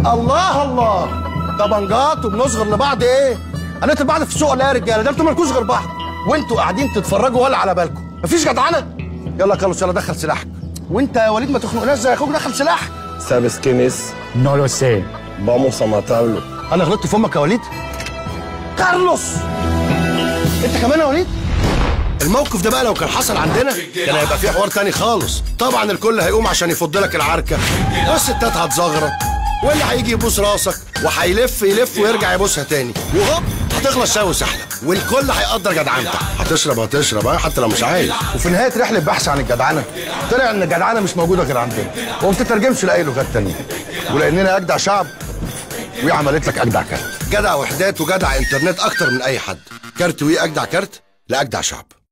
الله الله طبنجات وبنصغر لبعض ايه هنقتل بعض في السوق ولا ايه يا رجاله ده انتوا مالكوش غير بعض وانتوا قاعدين تتفرجوا ولا على بالكم مفيش جدعنه يلا يا كارلوس يلا دخل سلاحك وانت يا وليد ما تخنقناش زي اخوك دخل سلاحك ¿Sabes quién es? No lo sé. Vamos a matarlo. انا غلطت في امك يا وليد كارلوس انت كمان يا وليد الموقف ده بقى لو كان حصل عندنا كان هيبقى فيه حوار تاني خالص طبعا الكل هيقوم عشان يفض لك العركه والستات هتزغرط واللي هيجي يبوس راسك وهيلف يلف ويرجع يبوسها تاني وهوب هتخلص شاي وسحله والكل هيقدر جدعنتك هتشرب هتشرب اه حتى لو مش عايز وفي نهايه رحله بحث عن الجدعنه طلع ان الجدعنه مش موجوده غير عندنا وما بتترجمش لاي لغات تانيه ولاننا اجدع شعب وي عملت لك اجدع كارت جدع وحدات وجدع انترنت اكتر من اي حد كارت وي اجدع كارت لاجدع شعب